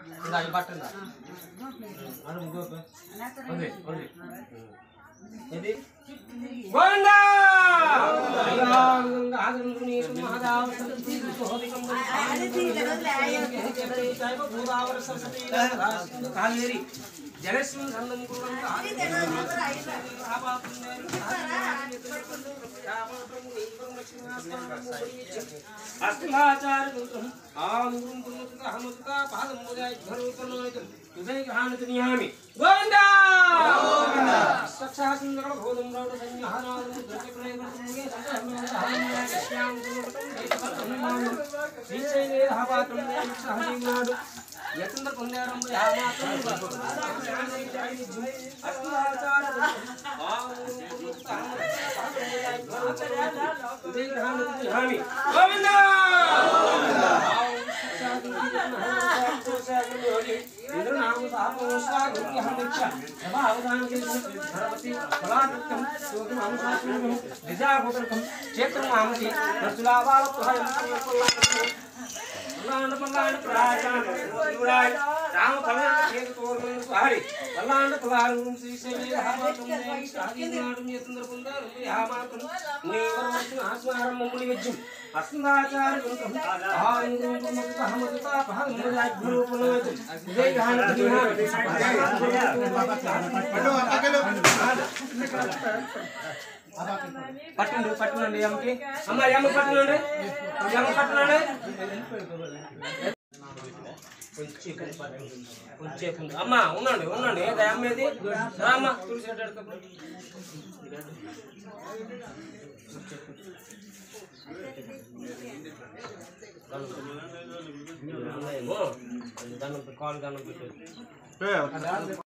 ఇందా ఈ బట్ట ఇందా. అడుగు గోపే. వదిలే, వదిలే. ఇది గోవిందా! అయ్యా, గంగా ఆగంతుని మహదావ సరస్వతి సోదికం గోదావరి సరస్వతి కావేరి జలస్మిన్ సందం కుర్రంత అస్తిలాచారం ఆమురం పురుషుక హముక పాదం ముజాయి ధరుపనోయితం ఉదయ గ్రహానికి నియామి గోవిందా గోవిందా సక్షా సుందర భోదం రౌడ సంహారాలు దృశ్యప్రయ గురుముగే సంహరణ కృష్ణాం గురుముటం శ్రీశైలే ధాపాత్రం సహజీవాడు యతంద్ర పొందారం యామాత్రం అస్తిలాచారం ఆమురం పురుషుక ఉదయ గ్రహానికి నియామి గోవిందా పట్టండి పట్టండి అమ్మకి అమ్మ అమ్మ పట్టనండి అమ్మ పట్టనండి కొంచెం పట్టండి. కొంచెం ఉంది. అమ్మ ఉండండి ఉండండి ఏది అమ్మేది రామ్మ తులసి రెడ్డి అడుగు. దండం పెట్టు. కాలు దండం పెట్టు